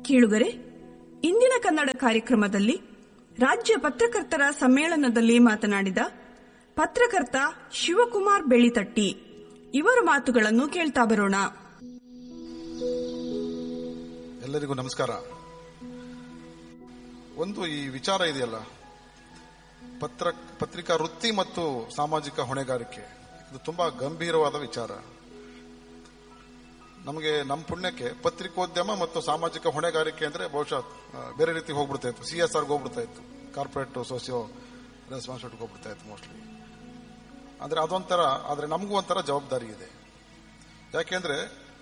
ಕೇಳುಗರೆ ಇಂದಿನ ಕನ್ನಡ ಕಾರ್ಯಕ್ರಮದಲ್ಲಿ ರಾಜ್ಯ ಪತ್ರಕರ್ತರ ಸಮ್ಮೇಳನದಲ್ಲಿ ಮಾತನಾಡಿದ ಪತ್ರಕರ್ತ ಶಿವಕುಮಾರ್ ಬೆಳಿತಟ್ಟಿ ಇವರ ಮಾತುಗಳನ್ನು ಕೇಳ್ತಾ ಬರೋಣ ಎಲ್ಲರಿಗೂ ನಮಸ್ಕಾರ ಒಂದು ಈ ವಿಚಾರ ಇದೆಯಲ್ಲ ಪತ್ರ ಪತ್ರಿಕಾ ವೃತ್ತಿ ಮತ್ತು ಸಾಮಾಜಿಕ ಹೊಣೆಗಾರಿಕೆ ಇದು ತುಂಬಾ ಗಂಭೀರವಾದ ವಿಚಾರ ನಮಗೆ ನಮ್ಮ ಪುಣ್ಯಕ್ಕೆ ಪತ್ರಿಕೋದ್ಯಮ ಮತ್ತು ಸಾಮಾಜಿಕ ಹೊಣೆಗಾರಿಕೆ ಅಂದ್ರೆ ಬಹುಶಃ ಆ, ಬೇರೆ ರೀತಿ ಹೋಗ್ಬಿಡ್ತಾ ಇತ್ತು ಸಿ ಎಸ್ ಆರ್ಗೆ ಹೋಗ್ಬಿಡ್ತಾ ಇತ್ತು ಕಾರ್ಪೊರೇಟ್ ಸೋಸಿಯೋ ರೆಸ್ಪಾನ್ಸಿಬಿಲಿಟಿ ಹೋಗ್ಬಿಡ್ತಾ ಇತ್ತು ಮೋಸ್ಟ್ಲಿ ಅಂದ್ರೆ ಅದೊಂಥರ ಆದ್ರೆ ನಮಗೂ ಒಂಥರ ಜವಾಬ್ದಾರಿ ಇದೆ ಯಾಕೆಂದ್ರೆ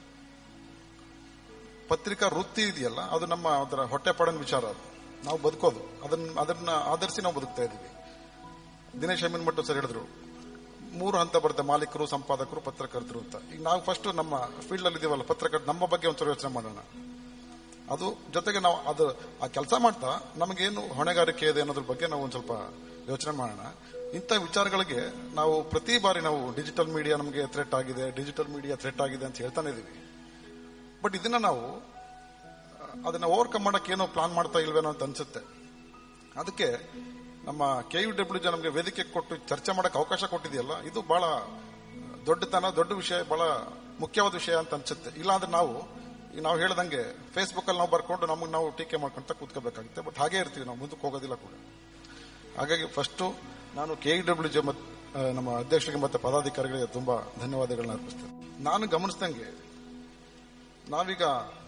ಪತ್ರಿಕಾ ವೃತ್ತಿ ಇದೆಯಲ್ಲ ಅದು ನಮ್ಮ ಅದರ ಹೊಟ್ಟೆಪಾಡಿನ ವಿಚಾರ ಅದು ನಾವು ಬದುಕೋದು ಅದನ್ನ ಅದನ್ನ ಆಧರಿಸಿ ನಾವು ಬದುಕ್ತಾ ಇದ್ದೀವಿ ದಿನೇಶ್ ಅಮೀನ್ ಮಟ್ಟು ಸರ್ ಹೇಳಿದ್ರು ಮೂರು ಹಂತ ಬರುತ್ತೆ ಮಾಲೀಕರು ಸಂಪಾದಕರು ಪತ್ರಕರ್ತರು ಅಂತ ಈಗ ನಾವು ಫಸ್ಟ್ ನಮ್ಮ ಫೀಲ್ಡ್ ಅಲ್ಲಿ ಇದೀವಲ್ಲ ಪತ್ರಕರ್ತ ನಮ್ಮ ಬಗ್ಗೆ ಒಂಚೂರು ಯೋಚನೆ ಮಾಡೋಣ ಅದು ಜೊತೆಗೆ ನಾವು ಅದು ಆ ಕೆಲಸ ಮಾಡ್ತಾ ನಮಗೇನು ಹೊಣೆಗಾರಿಕೆ ಇದೆ ಅನ್ನೋದ್ರ ಬಗ್ಗೆ ನಾವು ಒಂದ್ ಸ್ವಲ್ಪ ಯೋಚನೆ ಮಾಡೋಣ ಇಂಥ ವಿಚಾರಗಳಿಗೆ ನಾವು ಪ್ರತಿ ಬಾರಿ ನಾವು ಡಿಜಿಟಲ್ ಮೀಡಿಯಾ ನಮಗೆ ಥ್ರೆಟ್ ಆಗಿದೆ ಡಿಜಿಟಲ್ ಮೀಡಿಯಾ ಥ್ರೆಟ್ ಆಗಿದೆ ಅಂತ ಹೇಳ್ತಾನೆ ಇದೀವಿ ಬಟ್ ಇದನ್ನ ನಾವು ಆ, ಅದನ್ನ ಓವರ್ಕಮ್ ಮಾಡಕ್ಕೆ ಏನೋ ಪ್ಲಾನ್ ಮಾಡ್ತಾ ಇಲ್ವೇನೋ ಅಂತ ಅನ್ಸುತ್ತೆ ಅದಕ್ಕೆ ನಮ್ಮ ಕೆ ಯು ಡಬ್ಲ್ಯೂ ಜೆ ನಮಗೆ ವೇದಿಕೆ ಕೊಟ್ಟು ಚರ್ಚೆ ಮಾಡಕ್ಕೆ ಅವಕಾಶ ಕೊಟ್ಟಿದೆಯಲ್ಲ ಇದು ಬಹಳ ದೊಡ್ಡತನ ದೊಡ್ಡ ವಿಷಯ ಬಹಳ ಮುಖ್ಯವಾದ ವಿಷಯ ಅಂತ ಅನ್ಸುತ್ತೆ ಇಲ್ಲಾಂದ್ರೆ ನಾವು ಈಗ ನಾವು ಹೇಳ್ದಂಗೆ ಫೇಸ್ಬುಕ್ ಅಲ್ಲಿ ನಾವು ಬರ್ಕೊಂಡು ನಮಗೆ ನಾವು ಟೀಕೆ ಮಾಡ್ಕೊಂತ ಕೂತ್ಕೋಬೇಕಾಗುತ್ತೆ ಬಟ್ ಹಾಗೆ ಇರ್ತೀವಿ ನಾವು ಮುಂದಕ್ಕೆ ಹೋಗೋದಿಲ್ಲ ಕೂಡ ಹಾಗಾಗಿ ಫಸ್ಟ್ ನಾನು ಕೆ ಯು ಡಬ್ಲ್ಯೂ ಜೆ ಮತ್ ಆ, ನಮ್ಮ ಅಧ್ಯಕ್ಷರಿಗೆ ಮತ್ತೆ ಪದಾಧಿಕಾರಿಗಳಿಗೆ ತುಂಬಾ ಧನ್ಯವಾದಗಳನ್ನ ಅರ್ಪಿಸ್ತೇನೆ ನಾನು ಗಮನಿಸಿದಂಗೆ ನಾವೀಗ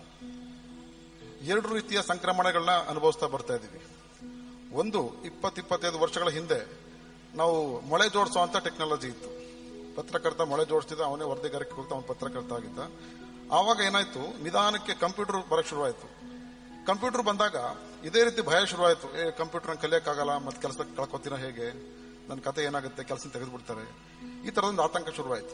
ಎರಡು ರೀತಿಯ ಸಂಕ್ರಮಣಗಳನ್ನ ಅನುಭವಿಸ್ತಾ ಬರ್ತಾ ಇದ್ದೀವಿ ಒಂದು ಇಪ್ಪತ್ ಇಪ್ಪತ್ತೈದು ವರ್ಷಗಳ ಹಿಂದೆ ನಾವು ಮೊಳೆ ಜೋಡಿಸುವಂತ ಟೆಕ್ನಾಲಜಿ ಇತ್ತು ಪತ್ರಕರ್ತ ಮೊಳೆ ಜೋಡಿಸ್ತಿದ್ದ ಅವನೇ ವರದಿಗಾರಿಕೆ ಹೋಗ್ತಾ ಅವನು ಪತ್ರಕರ್ತ ಆಗಿದ್ದ ಆವಾಗ ಏನಾಯ್ತು ನಿಧಾನಕ್ಕೆ ಕಂಪ್ಯೂಟರ್ ಬರಕ್ ಶುರುವಾಯ್ತು ಕಂಪ್ಯೂಟರ್ ಬಂದಾಗ ಇದೇ ರೀತಿ ಭಯ ಶುರುವಾಯ್ತು ಏ ಕಂಪ್ಯೂಟರ್ ಕಲಿಯಕ್ಕಾಗಲ್ಲ ಮತ್ತೆ ಕೆಲಸ ಕಳ್ಕೊತೀನ ಹೇಗೆ ನನ್ನ ಕತೆ ಏನಾಗುತ್ತೆ ಕೆಲಸ ತೆಗೆದುಬಿಡ್ತಾರೆ ಈ ತರದೊಂದು ಆತಂಕ ಶುರುವಾಯ್ತು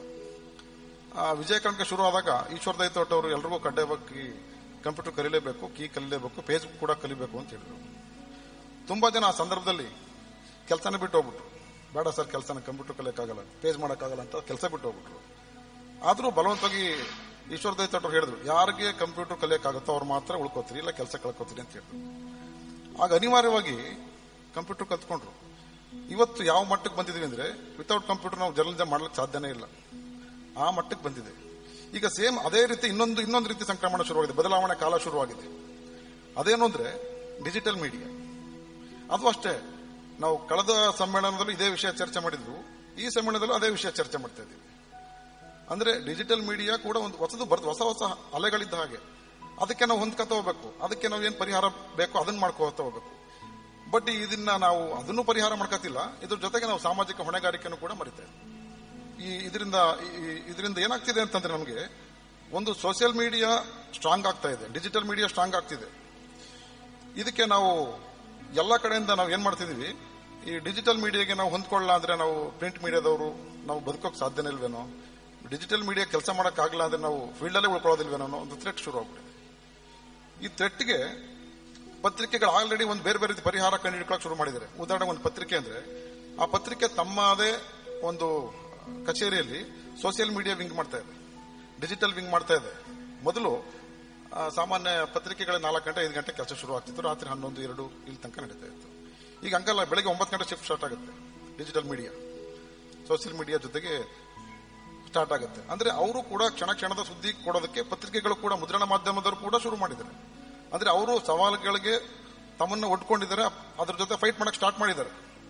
ಆ ವಿಜಯ ಕಣಕ ಶುರು ಆದಾಗ ಈಶ್ವರ ದೈತೋಟ್ ಅವರು ಎಲ್ರಿಗೂ ಕಡ್ಡಾಯವಾಗಿ ಕಂಪ್ಯೂಟರ್ ಕಲಿಲೇಬೇಕು ಕೀ ಕಲಿಲೇಬೇಕು ಫೇಸ್ಬುಕ್ ಕೂಡ ಕಲಿಬೇಕು ಅಂತ ಹೇಳಿದ್ರು ತುಂಬಾ ಜನ ಆ ಸಂದರ್ಭದಲ್ಲಿ ಕೆಲಸನ ಬಿಟ್ಟು ಹೋಗ್ಬಿಟ್ರು ಬೇಡ ಸರ್ ಕೆಲಸನ ಕಂಪ್ಯೂಟರ್ ಕಲಿಯಕ್ಕಾಗಲ್ಲ ಪೇಜ್ ಮಾಡೋಕ್ಕಾಗಲ್ಲ ಅಂತ ಕೆಲಸ ಬಿಟ್ಟು ಹೋಗ್ಬಿಟ್ರು ಆದ್ರೂ ಬಲವಂತವಾಗಿ ಈಶ್ವರ ದೈತೋಟ್ ಅವ್ರು ಹೇಳಿದ್ರು ಯಾರಿಗೆ ಕಂಪ್ಯೂಟರ್ ಕಲಿಯಕ್ಕಾಗುತ್ತೋ ಅವ್ರು ಮಾತ್ರ ಉಳ್ಕೋತೀರಿ ಇಲ್ಲ ಕೆಲಸ ಕಳ್ಕೋತೀರಿ ಅಂತ ಹೇಳಿದ್ರು ಆಗ ಅನಿವಾರ್ಯವಾಗಿ ಕಂಪ್ಯೂಟರ್ ಕಲ್ತ್ಕೊಂಡ್ರು ಇವತ್ತು ಯಾವ ಮಟ್ಟಕ್ಕೆ ಬಂದಿದ್ವಿ ಅಂದ್ರೆ ವಿತೌಟ್ ಕಂಪ್ಯೂಟರ್ ನಾವು ಜರ್ನಲಿಸಂ ಮಾಡ್ಲಿಕ್ಕೆ ಸಾಧ್ಯನೇ ಇಲ್ಲ ಆ ಮಟ್ಟಕ್ಕೆ ಬಂದಿದೆ ಈಗ ಸೇಮ್ ಅದೇ ರೀತಿ ಇನ್ನೊಂದು ಇನ್ನೊಂದು ರೀತಿ ಸಂಕ್ರಮಣ ಶುರುವಾಗಿದೆ ಬದಲಾವಣೆ ಕಾಲ ಶುರುವಾಗಿದೆ ಅದೇನು ಅಂದ್ರೆ ಡಿಜಿಟಲ್ ಮೀಡಿಯಾ ಅದು ಅಷ್ಟೇ ನಾವು ಕಳೆದ ಸಮ್ಮೇಳನದಲ್ಲೂ ಇದೇ ವಿಷಯ ಚರ್ಚೆ ಮಾಡಿದ್ವು ಈ ಸಮ್ಮೇಳನದಲ್ಲೂ ಅದೇ ವಿಷಯ ಚರ್ಚೆ ಮಾಡ್ತಾ ಇದ್ದೀವಿ ಅಂದ್ರೆ ಡಿಜಿಟಲ್ ಮೀಡಿಯಾ ಕೂಡ ಒಂದು ಹೊಸದು ಬರ್ದು ಹೊಸ ಹೊಸ ಅಲೆಗಳಿದ್ದ ಹಾಗೆ ಅದಕ್ಕೆ ನಾವು ಹೊಂದ್ಕೊತ ಹೋಗ್ಬೇಕು ಅದಕ್ಕೆ ನಾವು ಏನ್ ಪರಿಹಾರ ಬೇಕೋ ಅದನ್ನ ಮಾಡ್ಕೋತಾ ಹೋಗ್ಬೇಕು ಬಟ್ ಇದನ್ನ ನಾವು ಅದನ್ನು ಪರಿಹಾರ ಮಾಡ್ಕೋತಿಲ್ಲ ಇದ್ರ ಜೊತೆಗೆ ನಾವು ಸಾಮಾಜಿಕ ಹೊಣೆಗಾರಿಕೆಯನ್ನು ಕೂಡ ಮರಿತಾ ಇದ್ದೀವಿ ಈ ಇದರಿಂದ ಇದರಿಂದ ಏನಾಗ್ತಿದೆ ಅಂತಂದ್ರೆ ನಮಗೆ ಒಂದು ಸೋಷಿಯಲ್ ಮೀಡಿಯಾ ಸ್ಟ್ರಾಂಗ್ ಆಗ್ತಾ ಇದೆ ಡಿಜಿಟಲ್ ಮೀಡಿಯಾ ಸ್ಟ್ರಾಂಗ್ ಆಗ್ತಿದೆ ಇದಕ್ಕೆ ನಾವು ಎಲ್ಲ ಕಡೆಯಿಂದ ನಾವು ಏನ್ ಮಾಡ್ತಿದೀವಿ ಈ ಡಿಜಿಟಲ್ ಮೀಡಿಯಾಗೆ ನಾವು ಹೊಂದ್ಕೊಳ್ಳ ಅಂದ್ರೆ ನಾವು ಪ್ರಿಂಟ್ ಮೀಡಿಯಾದವರು ನಾವು ಬದುಕೋಕ್ ಸಾಧ್ಯನೇ ಇಲ್ವೇನೋ ಡಿಜಿಟಲ್ ಮೀಡಿಯಾ ಕೆಲಸ ಮಾಡಕ್ ಆಗಲ್ಲ ಅಂದ್ರೆ ನಾವು ಫೀಲ್ಡ್ ಅಲ್ಲೇ ಉಳ್ಕೊಳ್ಳೋದಿಲ್ವೇನೋ ಅನ್ನೋ ಒಂದು ಥ್ರೆಟ್ ಶುರು ಆಗ್ಬಿಟ್ಟಿದೆ ಈ ಥ್ರೆಟ್ಗೆ ಪತ್ರಿಕೆಗಳು ಆಲ್ರೆಡಿ ಒಂದು ಬೇರೆ ಬೇರೆ ರೀತಿ ಪರಿಹಾರ ಕಂಡುಹಿಡ್ಕೊಳ್ಳೋಕೆ ಶುರು ಮಾಡಿದ್ದಾರೆ ಉದಾಹರಣೆ ಒಂದು ಪತ್ರಿಕೆ ಅಂದ್ರೆ ಆ ಪತ್ರಿಕೆ ತಮ್ಮದೇ ಒಂದು ಕಚೇರಿಯಲ್ಲಿ ಸೋಷಿಯಲ್ ಮೀಡಿಯಾ ವಿಂಗ್ ಮಾಡ್ತಾ ಇದೆ ಡಿಜಿಟಲ್ ವಿಂಗ್ ಮಾಡ್ತಾ ಇದೆ ಮೊದಲು ಆ, ಸಾಮಾನ್ಯ ಪತ್ರಿಕೆಗಳ ನಾಲ್ಕು ಗಂಟೆ ಐದು ಗಂಟೆ ಕೆಲಸ ಶುರು ಆಗ್ತಿತ್ತು ರಾತ್ರಿ ಹನ್ನೊಂದು ಎರಡು ಇಲ್ಲಿ ತನಕ ನಡೀತಾ ಇತ್ತು ಈಗ ಹಂಗಲ್ಲ ಬೆಳಗ್ಗೆ ಒಂಬತ್ತು ಗಂಟೆ ಶಿಫ್ಟ್ ಸ್ಟಾರ್ಟ್ ಆಗುತ್ತೆ ಡಿಜಿಟಲ್ ಮೀಡಿಯಾ ಸೋಷಿಯಲ್ ಮೀಡಿಯಾ ಜೊತೆಗೆ ಸ್ಟಾರ್ಟ್ ಆಗುತ್ತೆ ಅಂದ್ರೆ ಅವರು ಕೂಡ ಕ್ಷಣ ಕ್ಷಣದ ಸುದ್ದಿ ಕೊಡೋದಕ್ಕೆ ಪತ್ರಿಕೆಗಳು ಕೂಡ ಮುದ್ರಣ ಮಾಧ್ಯಮದವರು ಕೂಡ ಶುರು ಮಾಡಿದ್ದಾರೆ ಅಂದ್ರೆ ಅವರು ಸವಾಲುಗಳಿಗೆ ತಮ್ಮನ್ನ ಒಡ್ಕೊಂಡಿದ್ದಾರೆ ಅದ್ರ ಜೊತೆ ಫೈಟ್ ಮಾಡಕ್ ಸ್ಟಾರ್ಟ್ ಮಾಡಿದ್ದಾರೆ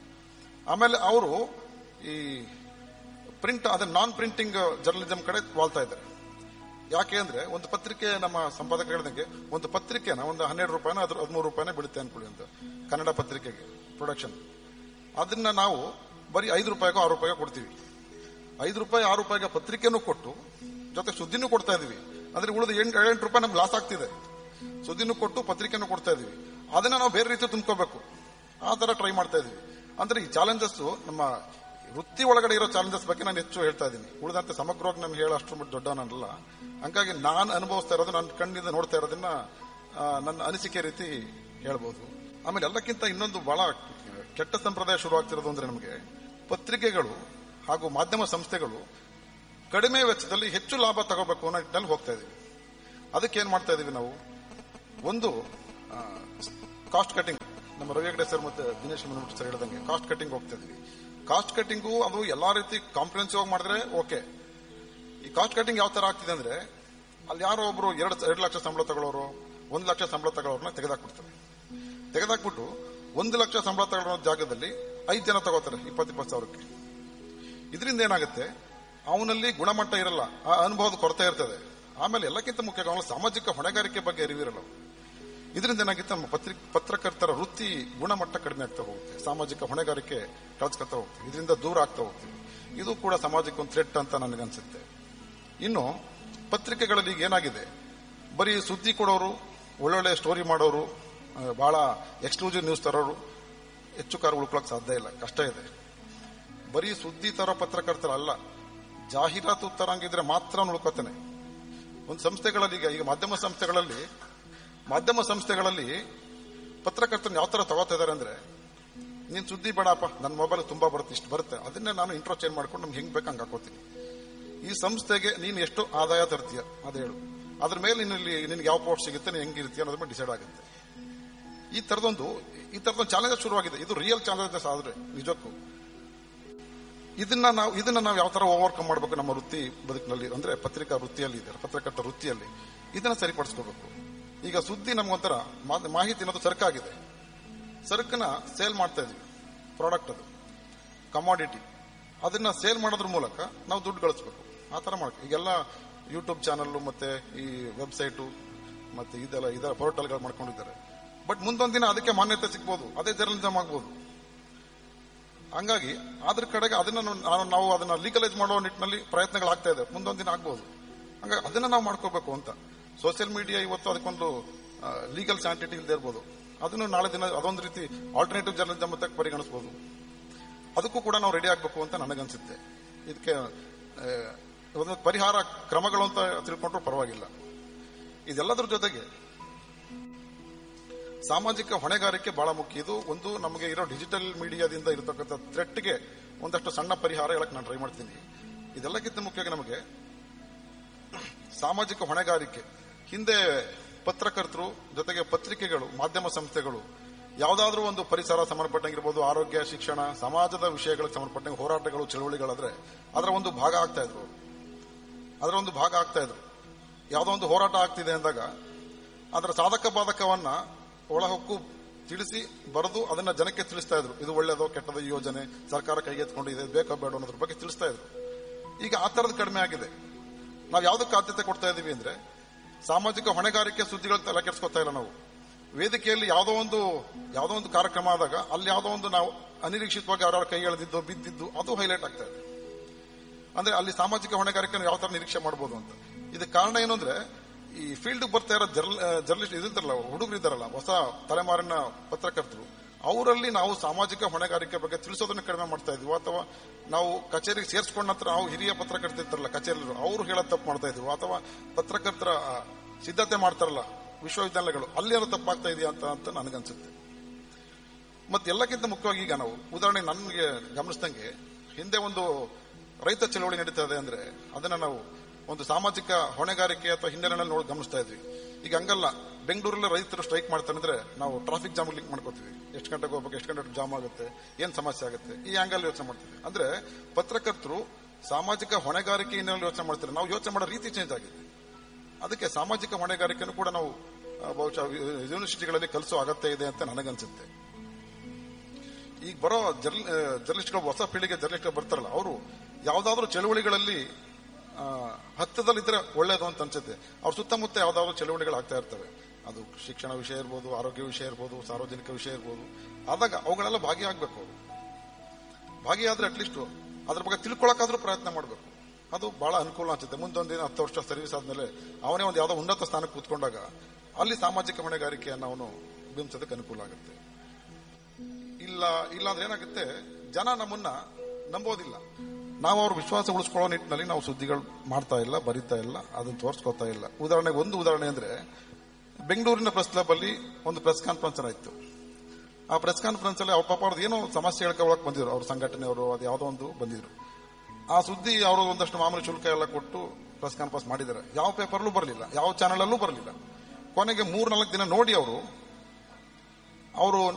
ಆಮೇಲೆ ಅವರು ಈ ಪ್ರಿಂಟ್ ಅದೇ ನಾನ್ ಪ್ರಿಂಟಿಂಗ್ ಜರ್ನಲಿಸಂ ಕಡೆ ವಾಲ್ತಾ ಇದ್ದಾರೆ ಯಾಕೆ ಅಂದ್ರೆ ಒಂದು ಪತ್ರಿಕೆ ನಮ್ಮ ಸಂಪಾದಕ ಹೇಳಿದಂಗೆ ಒಂದು ಪತ್ರಿಕೆನ ಒಂದು ಹನ್ನೆರಡು ರೂಪಾಯಿನ ಅದ್ರ ಹದಿಮೂರು ರೂಪಾಯಿನ ಬೀಳುತ್ತೆ ಅನ್ಕೊಳ್ಳಿ ಅಂತ ಕನ್ನಡ ಪತ್ರಿಕೆಗೆ ಪ್ರೊಡಕ್ಷನ್ ಅದನ್ನ ನಾವು ಬರೀ ಐದು ರೂಪಾಯಿಗೋ ಆರು ರೂಪಾಯಿಗೋ ಕೊಡ್ತೀವಿ ಐದು ರೂಪಾಯಿ ಆರು ರೂಪಾಯಿಗೆ ಪತ್ರಿಕೆನೂ ಕೊಟ್ಟು ಜೊತೆ ಸುದ್ದಿನೂ ಕೊಡ್ತಾ ಇದೀವಿ ಅಂದ್ರೆ ಉಳಿದ ಎಂಟು ಏಳೆಂಟು ರೂಪಾಯಿ ನಮ್ಗೆ ಲಾಸ್ ಆಗ್ತಿದೆ ಸುದ್ದಿನೂ ಕೊಟ್ಟು ಪತ್ರಿಕೆನೂ ಕೊಡ್ತಾ ಇದೀವಿ ಅದನ್ನ ನಾವು ಬೇರೆ ರೀತಿ ತುಂಬ್ಕೋಬೇಕು ಆ ತರ ಟ್ರೈ ಮಾಡ್ತಾ ಇದೀವಿ ಅಂದ್ರೆ ಈ ಚಾಲೆಂಜಸ್ ನಮ್ಮ ವೃತ್ತಿ ಒಳಗಡೆ ಇರೋ ಚಾಲೆಂಜಸ್ ಬಗ್ಗೆ ನಾನು ಹೆಚ್ಚು ಹೇಳ್ತಾ ಇದ್ದೀನಿ ಉಳಿದಂತೆ ಸಮಗ್ರವಾಗಿ ನಾನು ಹೇಳೋ ಅಷ್ಟು ಮಟ್ಟ ದೊಡ್ಡವನಲ್ಲ ಹಂಗಾಗಿ ನಾನು ಅನುಭವಿಸ್ತಾ ಇರೋದು ನನ್ನ ಕಣ್ಣಿಂದ ನೋಡ್ತಾ ಇರೋದನ್ನ ಆ, ನನ್ನ ಅನಿಸಿಕೆ ರೀತಿ ಹೇಳ್ಬೋದು ಆಮೇಲೆ ಎಲ್ಲಕ್ಕಿಂತ ಇನ್ನೊಂದು ಬಹಳ ಕೆಟ್ಟ ಸಂಪ್ರದಾಯ ಶುರುವಾಗ್ತಿರೋದು ಅಂದ್ರೆ ನಮಗೆ ಪತ್ರಿಕೆಗಳು ಹಾಗೂ ಮಾಧ್ಯಮ ಸಂಸ್ಥೆಗಳು ಕಡಿಮೆ ವೆಚ್ಚದಲ್ಲಿ ಹೆಚ್ಚು ಲಾಭ ತಗೋಬೇಕು ಅನ್ನೋ ನಿಟ್ಟಿನಲ್ಲಿ ಹೋಗ್ತಾ ಇದೀವಿ ಅದಕ್ಕೆ ಏನ್ ಮಾಡ್ತಾ ಇದೀವಿ ನಾವು ಒಂದು ಕಾಸ್ಟ್ ಕಟಿಂಗ್ ನಮ್ಮ ರವಿ ಹೆಗ್ಡೆ ಸರ್ ಮತ್ತೆ ದಿನೇಶ್ ಮುನ್ಮುಟ್ ಸರ್ ಹೇಳ್ದಂಗೆ ಕಾಸ್ಟ್ ಕಟಿಂಗ್ ಹೋಗ್ತಾ ಇದೀವಿ ಕಾಸ್ಟ್ ಕಟಿಂಗು ಅದು ಎಲ್ಲಾ ರೀತಿ ಕಾಂಪ್ರಿಹೆನ್ಸಿವ್ ಆಗಿ ಮಾಡಿದ್ರೆ ಓಕೆ ಈ ಕಾಸ್ಟ್ ಕಟಿಂಗ್ ಯಾವ ತರ ಆಗ್ತಿದೆ ಅಂದ್ರೆ ಅಲ್ಲಿ ಯಾರೋ ಒಬ್ರು ಎರಡು ಎರಡು ಲಕ್ಷ ಸಂಬಳ ತಗೊಳ್ಳೋರು ಒಂದು ಲಕ್ಷ ಸಂಬಳ ತಗೊಳ್ಳೋರ್ನ ತೆಗೆದಾಕ್ಬಿಡ್ತಾರೆ ತೆಗೆದಾಕ್ಬಿಟ್ಟು ಒಂದು ಲಕ್ಷ ಸಂಬಳ ತಗೊಳ್ಳೋ ಜಾಗದಲ್ಲಿ ಐದು ಜನ ತಗೋತಾರೆ ಇಪ್ಪತ್ತು ಇಪ್ಪತ್ತು ಸಾವಿರಕ್ಕೆ ಇದರಿಂದ ಏನಾಗುತ್ತೆ ಅವನಲ್ಲಿ ಗುಣಮಟ್ಟ ಇರಲ್ಲ ಆ ಅನುಭವದ ಕೊರತೆ ಇರ್ತದೆ ಆಮೇಲೆ ಎಲ್ಲಕ್ಕಿಂತ ಮುಖ್ಯ ಅವನ ಸಾಮಾಜಿಕ ಹೊಣೆಗಾರಿಕೆ ಬಗ್ಗೆ ಅರಿವಿರಲ್ಲ ಇದರಿಂದ ಏನಾಗುತ್ತೆ ನಮ್ಮ ಪತ್ರಿಕ ಪತ್ರಕರ್ತರ ವೃತ್ತಿ ಗುಣಮಟ್ಟ ಕಡಿಮೆ ಆಗ್ತಾ ಹೋಗುತ್ತೆ ಸಾಮಾಜಿಕ ಹೊಣೆಗಾರಿಕೆ ಕಳ್ಸ್ಕೊತಾ ಹೋಗ್ತೀವಿ ಇದರಿಂದ ದೂರ ಆಗ್ತಾ ಹೋಗ್ತೀವಿ ಇದು ಕೂಡ ಸಮಾಜಕ್ಕೆ ಒಂದು ಥ್ರೆಟ್ ಅಂತ ನನಗನ್ಸುತ್ತೆ ಇನ್ನು ಪತ್ರಿಕೆಗಳಲ್ಲಿ ಈಗ ಏನಾಗಿದೆ ಬರೀ ಸುದ್ದಿ ಕೊಡೋರು ಒಳ್ಳೊಳ್ಳೆ ಸ್ಟೋರಿ ಮಾಡೋರು ಆ, ಬಹಳ ಎಕ್ಸ್ಕ್ಲೂಸಿವ್ ನ್ಯೂಸ್ ತರೋರು ಹೆಚ್ಚು ಕಾಲ ಉಳ್ಕೊಳಕ್ ಸಾಧ್ಯ ಇಲ್ಲ ಕಷ್ಟ ಇದೆ ಬರೀ ಸುದ್ದಿ ತರೋ ಪತ್ರಕರ್ತರಲ್ಲ ಜಾಹೀರಾತು ತರಂಗಿದ್ರೆ ಮಾತ್ರ ಅವ್ನು ಉಳ್ಕೋತಾನೆ ಒಂದು ಸಂಸ್ಥೆಗಳಲ್ಲಿ ಈಗ ಈಗ ಮಾಧ್ಯಮ ಸಂಸ್ಥೆಗಳಲ್ಲಿ ಮಾಧ್ಯಮ ಸಂಸ್ಥೆಗಳಲ್ಲಿ ಪತ್ರಕರ್ತರನ್ನ ಯಾವ ತರ ತಗೋತಾ ಇದಾರೆ ಅಂದ್ರೆ ನೀನ್ ಸುದ್ದಿ ಬೇಡಪ್ಪ ನನ್ನ ಮೊಬೈಲ್ ತುಂಬಾ ಬರುತ್ತೆ ಇಷ್ಟು ಬರುತ್ತೆ ಅದನ್ನೇ ನಾನು ಇಂಟ್ರೋ ಚೇಂಜ್ ಮಾಡ್ಕೊಂಡು ನಮ್ಗೆ ಹೆಂಗ್ ಬೇಕು ಹಂಗೆ ಹಾಕೋತೀನಿ ಈ ಸಂಸ್ಥೆಗೆ ನೀನು ಎಷ್ಟು ಆದಾಯ ತರ್ತೀಯ ಅದೇ ಹೇಳು ಅದ್ರ ಮೇಲೆ ನಿನ್ನಲ್ಲಿ ನಿನ್ಗೆ ಯಾವ ಪೋಸ್ಟ್ ಸಿಗುತ್ತೆ ನೀನು ಹೆಂಗಿರ್ತೀಯ ಅನ್ನೋದ್ರ ಮೇಲೆ ಡಿಸೈಡ್ ಆಗುತ್ತೆ ಈ ತರದೊಂದು ಈ ತರದೊಂದು ಚಾಲೆಂಜ್ ಶುರುವಾಗಿದೆ ಇದು ರಿಯಲ್ ಚಾಲೆಂಜಸ್ ಆದ್ರೆ ನಿಜಕ್ಕೂ ಇದನ್ನ ನಾವು ಇದನ್ನ ನಾವು ಯಾವ ತರ ಓವರ್ಕಮ್ ಮಾಡಬೇಕು ನಮ್ಮ ವೃತ್ತಿ ಬದುಕಿನಲ್ಲಿ ಅಂದ್ರೆ ಪತ್ರಿಕಾ ವೃತ್ತಿಯಲ್ಲಿ ಇದೆ ಪತ್ರಕರ್ತ ವೃತ್ತಿಯಲ್ಲಿ ಇದನ್ನ ಸರಿಪಡಿಸ್ಕೋಬೇಕು ಈಗ ಸುದ್ದಿ ನಮ್ಗೊಂಥರ ಮಾ- ಮಾಹಿತಿ ಅನ್ನೋದು ಸರಕಾಗಿದೆ ಸರಕನ್ನ ಸೇಲ್ ಮಾಡ್ತಾ ಇದೀವಿ ಪ್ರಾಡಕ್ಟ್ ಅದು ಕಮಾಡಿಟಿ ಅದನ್ನ ಸೇಲ್ ಮಾಡೋದ್ರ ಮೂಲಕ ನಾವು ದುಡ್ಡು ಗಳಿಸ್ಬೇಕು ಆ ತರ ಮಾಡ್ಬೇಕು ಈಗೆಲ್ಲ ಯೂಟ್ಯೂಬ್ ಚಾನಲ್ ಮತ್ತೆ ಈ ವೆಬ್ಸೈಟು ಮತ್ತೆ ಇದೆಲ್ಲ ಇದರ ಪೋರ್ಟಲ್ಗಳು ಮಾಡ್ಕೊಂಡಿದ್ದಾರೆ ಬಟ್ ಮುಂದೊಂದು ದಿನ ಅದಕ್ಕೆ ಮಾನ್ಯತೆ ಸಿಗ್ಬೋದು ಅದೇ ಜರ್ನಲಿಸಮ್ ಆಗ್ಬೋದು ಹಂಗಾಗಿ ಅದ್ರ ಕಡೆಗೆ ಅದನ್ನ ನಾವು- ನಾವು ಅದನ್ನ ಲೀಗಲೈಸ್ ಮಾಡೋ ನಿಟ್ಟಿನಲ್ಲಿ ಪ್ರಯತ್ನಗಳಾಗ್ತಾ ಇದೆ ಮುಂದೊಂದು ದಿನ ಆಗ್ಬೋದು ಹಂಗಾಗಿ ಅದನ್ನ ನಾವು ಮಾಡ್ಕೋಬೇಕು ಅಂತ ಸೋಷಿಯಲ್ ಮೀಡಿಯಾ ಇವತ್ತು ಅದಕ್ಕೊಂದು ಲೀಗಲ್ ಸ್ಯಾಂಟಿಟಿ ಇಲ್ಲದೆ ಇರ್ಬೋದು ಅದನ್ನು ನಾಳೆ ದಿನ ಅದೊಂದು ರೀತಿ ಆಲ್ಟರ್ನೇಟಿವ್ ಜರ್ನಲಿಸಮ್ ಅಂತ ಪರಿಗಣಿಸಬಹುದು ಅದಕ್ಕೂ ಕೂಡ ನಾವು ರೆಡಿ ಆಗಬೇಕು ಅಂತ ನನಗನ್ಸುತ್ತೆ ಇದಕ್ಕೆ ಆ, ಒಂದು ಪರಿಹಾರ ಕ್ರಮಗಳು ಅಂತ ತಿಳ್ಕೊಂಡ್ರು ಪರವಾಗಿಲ್ಲ ಇದೆಲ್ಲದರ ಜೊತೆಗೆ ಸಾಮಾಜಿಕ ಹೊಣೆಗಾರಿಕೆ ಬಹಳ ಮುಖ್ಯ ಇದು ಒಂದು ನಮಗೆ ಇರೋ ಡಿಜಿಟಲ್ ಮೀಡಿಯಾದಿಂದ ಇರತಕ್ಕಂಥ ಥ್ರೆಟ್ಗೆ ಒಂದಷ್ಟು ಸಣ್ಣ ಪರಿಹಾರ ಹೇಳಕ್ ನಾನು ಟ್ರೈ ಮಾಡ್ತೀನಿ ಇದೆಲ್ಲಕ್ಕಿಂತ ಮುಖ್ಯವಾಗಿ ನಮಗೆ ಸಾಮಾಜಿಕ ಹೊಣೆಗಾರಿಕೆ ಹಿಂದೆ ಪತ್ರಕರ್ತರು ಜೊತೆಗೆ ಪತ್ರಿಕೆಗಳು ಮಾಧ್ಯಮ ಸಂಸ್ಥೆಗಳು ಯಾವುದಾದ್ರೂ ಒಂದು ಪರಿಸರ ಸಂಬಂಧಪಟ್ಟಂಗಿರ್ಬೋದು ಆರೋಗ್ಯ ಶಿಕ್ಷಣ ಸಮಾಜದ ವಿಷಯಗಳಿಗೆ ಸಂಬಂಧಪಟ್ಟಂಗೆ ಹೋರಾಟಗಳು ಚಳುವಳಿಗಳಾದ್ರೆ ಅದರ ಒಂದು ಭಾಗ ಆಗ್ತಾ ಇದ್ರು ಅವ್ರು. ಅದರ ಒಂದು ಭಾಗ ಆಗ್ತಾ ಇದ್ರು ಯಾವುದೋ ಒಂದು ಹೋರಾಟ ಆಗ್ತಿದೆ ಅಂದಾಗ ಅದರ ಸಾಧಕ ಬಾಧಕವನ್ನ ಒಳಹೊಕ್ಕು ತಿಳಿಸಿ ಬರೆದು ಅದನ್ನ ಜನಕ್ಕೆ ತಿಳಿಸ್ತಾ ಇದ್ರು ಇದು ಒಳ್ಳೇದೋ ಕೆಟ್ಟದೋ ಈ ಯೋಜನೆ ಸರ್ಕಾರ ಕೈಗೆತ್ಕೊಂಡಿದೆ ಬೇಕೋ ಬೇಡ ಅನ್ನೋದ್ರ ಬಗ್ಗೆ ತಿಳಿಸ್ತಾ ಇದ್ರು ಈಗ ಆ ತರದ್ ಕಡಿಮೆ ಆಗಿದೆ ನಾವು ಯಾವ್ದಕ್ಕೆ ಆದ್ಯತೆ ಕೊಡ್ತಾ ಇದೀವಿ ಅಂದ್ರೆ ಸಾಮಾಜಿಕ ಹೊಣೆಗಾರಿಕೆ ಸುದ್ದಿಗಳ ತಲೆ ಕೆಡಿಸ್ಕೊತಾ ಇಲ್ಲ ನಾವು ವೇದಿಕೆಯಲ್ಲಿ ಯಾವುದೋ ಒಂದು ಯಾವುದೋ ಒಂದು ಕಾರ್ಯಕ್ರಮ ಆದಾಗ ಅಲ್ಲಿ ಯಾವುದೋ ಒಂದು ನಾವು ಅನಿರೀಕ್ಷಿತವಾಗಿ ಯಾರು ಕೈ ಎಳೆದಿದ್ದು ಬಿದ್ದಿದ್ದು ಅದು ಹೈಲೈಟ್ ಆಗ್ತಾ ಇದೆ ಅಂದ್ರೆ ಅಲ್ಲಿ ಸಾಮಾಜಿಕ ಹೊಣೆಗಾರಿಕೆ ಯಾವ ತರ ನಿರೀಕ್ಷೆ ಮಾಡಬಹುದು ಅಂತ ಇದಕ್ಕೆ ಕಾರಣ ಏನು ಅಂದ್ರೆ ಈ ಫೀಲ್ಡ್ ಬರ್ತಾ ಇರೋ ಜರ್ಲ್ ಜರ್ನಲಿಸ್ಟ್ ಇದಿರ್ತಾರಲ್ಲ ಹುಡುಗರು ಇದ್ದಾರಲ್ಲ ಹೊಸ ತಲೆಮಾರಿನ ಪತ್ರಕರ್ತರು ಅವರಲ್ಲಿ ನಾವು ಸಾಮಾಜಿಕ ಹೊಣೆಗಾರಿಕೆ ಬಗ್ಗೆ ತಿಳಿಸೋದನ್ನ ಕಡಿಮೆ ಮಾಡ್ತಾ ಇದೀವಿ ಅಥವಾ ನಾವು ಕಚೇರಿಗೆ ಸೇರಿಸ್ಕೊಂಡ ನಂತರ ನಾವು ಹಿರಿಯ ಪತ್ರಕರ್ತರು ಇರ್ತಾರಲ್ಲ ಕಚೇರಿ ಅವರು ಹೇಳೋದ್ ತಪ್ಪು ಮಾಡ್ತಾ ಇದೀವಿ ಅಥವಾ ಪತ್ರಕರ್ತರ ಆ, ಸಿದ್ಧತೆ ಮಾಡ್ತಾರಲ್ಲ ವಿಶ್ವವಿದ್ಯಾಲಯಗಳು ಅಲ್ಲಿ ಏನೋ ತಪ್ಪಾಗ್ತಾ ಇದೆಯಾ ಅಂತ ಅಂತ ನನಗನ್ಸುತ್ತೆ ಮತ್ತೆ ಎಲ್ಲಕ್ಕಿಂತ ಮುಖ್ಯವಾಗಿ ಈಗ ನಾವು ಉದಾಹರಣೆ ನನಗೆ ಗಮನಿಸಿದಂಗೆ ಹಿಂದೆ ಒಂದು ರೈತ ಚಳವಳಿ ನಡೀತಾ ಇದೆ ಅಂದ್ರೆ ಅದನ್ನ ನಾವು ಒಂದು ಸಾಮಾಜಿಕ ಹೊಣೆಗಾರಿಕೆ ಅಥವಾ ಹಿನ್ನೆಲೆಯಲ್ಲಿ ನೋಡಿ ಗಮನಿಸ್ತಾ ಇದ್ವಿ ಈಗ ಹಂಗಲ್ಲ ಬೆಂಗಳೂರಲ್ಲಿ ರೈತರು ಸ್ಟ್ರೈಕ್ ಮಾಡ್ತಾರೆ ಅಂದ್ರೆ ನಾವು ಟ್ರಾಫಿಕ್ ಜಾಮ್ ಲಿಂಕ್ ಮಾಡ್ಕೋತೀವಿ ಎಷ್ಟು ಗಂಟೆಗೆ ಹೋಗ್ಬೇಕು ಎಷ್ಟು ಗಂಟೆಗೆ ಜಾಮ್ ಆಗುತ್ತೆ ಏನ್ ಸಮಸ್ಯೆ ಆಗುತ್ತೆ ಈ ಆಂಗಲ್ ಯೋಚನೆ ಮಾಡ್ತೀವಿ ಅಂದ್ರೆ ಪತ್ರಕರ್ತರು ಸಾಮಾಜಿಕ ಹೊಣೆಗಾರಿಕೆ ಹಿನ್ನೆಲೆಯಲ್ಲಿ ಯೋಚನೆ ಮಾಡ್ತಾರೆ ನಾವು ಯೋಚನೆ ಮಾಡೋ ರೀತಿ ಚೇಂಜ್ ಆಗಿದೆ ಅದಕ್ಕೆ ಸಾಮಾಜಿಕ ಹೊಣೆಗಾರಿಕೆಯನ್ನು ಕೂಡ ನಾವು ಆ, ಬಹುಶಃ ಯೂನಿವರ್ಸಿಟಿಗಳಲ್ಲಿ ಕಲಿಸೋ ಅಗತ್ಯ ಇದೆ ಅಂತ ನನಗನ್ಸುತ್ತೆ ಈಗ ಬರೋ ಜರ್ನ ಜರ್ನಲಿಸ್ಟ್ಗಳು ಹೊಸ ಪೀಳಿಗೆ ಜರ್ನಲಿಸ್ಟ್ಗಳು ಬರ್ತಾರಲ್ಲ ಅವರು ಯಾವ್ದಾದ್ರು ಚಳುವಳಿಗಳಲ್ಲಿ ಆ, ಹತ್ತದಲ್ಲಿದ್ರೆ ಒಳ್ಳೇದು ಅಂತ ಅನ್ಸುತ್ತೆ ಅವ್ರ ಸುತ್ತಮುತ್ತ ಯಾವ್ದಾದ್ರು ಚಳುವಳಿಗಳು ಆಗ್ತಾ ಇರ್ತವೆ ಅದು ಶಿಕ್ಷಣ ವಿಷಯ ಇರ್ಬೋದು ಆರೋಗ್ಯ ವಿಷಯ ಇರ್ಬೋದು ಸಾರ್ವಜನಿಕ ವಿಷಯ ಇರ್ಬೋದು ಆದಾಗ ಅವುಗಳೆಲ್ಲ ಭಾಗಿಯಾಗಬೇಕು ಅವರು ಭಾಗಿಯಾದ್ರೆ ಅಟ್ಲೀಸ್ಟ್ ಅದ್ರ ಬಗ್ಗೆ ತಿಳ್ಕೊಳಕಾದ್ರೂ ಪ್ರಯತ್ನ ಮಾಡಬೇಕು ಅದು ಬಹಳ ಅನುಕೂಲ ಅನ್ಸುತ್ತೆ ಮುಂದೊಂದು ದಿನ ಹತ್ತು ವರ್ಷ ಸರ್ವಿಸ್ ಆದ್ಮೇಲೆ ಅವನೇ ಒಂದು ಯಾವುದೋ ಉನ್ನತ ಸ್ಥಾನಕ್ಕೆ ಕೂತ್ಕೊಂಡಾಗ ಅಲ್ಲಿ ಸಾಮಾಜಿಕ ಹೊಣೆಗಾರಿಕೆಯನ್ನು ಅವನು ಬಿಂಬಿಸೋದಕ್ಕೆ ಅನುಕೂಲ ಆಗುತ್ತೆ ಇಲ್ಲ ಇಲ್ಲ ಅಂದ್ರೆ ಏನಾಗುತ್ತೆ ಜನ ನಮ್ಮನ್ನ ನಂಬೋದಿಲ್ಲ ನಾವು ಅವ್ರ ವಿಶ್ವಾಸ ಉಳಿಸ್ಕೊಳ್ಳೋ ನಿಟ್ಟಿನಲ್ಲಿ ನಾವು ಸುದ್ದಿಗಳು ಮಾಡ್ತಾ ಇಲ್ಲ ಬರಿತಾ ಇಲ್ಲ ಅದನ್ನ ತೋರಿಸ್ಕೊತಾ ಇಲ್ಲ ಉದಾಹರಣೆಗೆ ಒಂದು ಉದಾಹರಣೆ ಅಂದ್ರೆ ಬೆಂಗಳೂರಿನ ಪ್ರೆಸ್ ಕ್ಲಬ್ ಅಲ್ಲಿ ಒಂದು ಪ್ರೆಸ್ ಕಾನ್ಫರೆನ್ಸ್ ಆಯ್ತು ಆ ಪ್ರೆಸ್ ಕಾನ್ಫರೆನ್ಸ್ ಅಲ್ಲಿ ಅವ್ರ ಪಾಪ ಅವ್ರದ್ದು ಏನೋ ಸಮಸ್ಯೆ ಹೇಳ್ಕೊಳಕ್ ಬಂದಿದ್ರು ಅವ್ರ ಸಂಘಟನೆಯವರು ಅದು ಯಾವುದೋ ಒಂದು ಬಂದಿದ್ರು ಆ ಸುದ್ದಿ ಅವರು ಒಂದಷ್ಟು ಮಾಮೂಲಿ ಶುಲ್ಕ ಎಲ್ಲ ಕೊಟ್ಟು ಪ್ರೆಸ್ ಕಾನ್ಫರೆನ್ಸ್ ಮಾಡಿದ್ದಾರೆ ಯಾವ ಪೇಪರ್ಲೂ ಬರಲಿಲ್ಲ ಯಾವ ಚಾನೆಲ್ ಅಲ್ಲೂ ಬರಲಿಲ್ಲ ಕೊನೆಗೆ ಮೂರ್ನಾಲ್ಕು ದಿನ ನೋಡಿ ಅವರು ಅವರು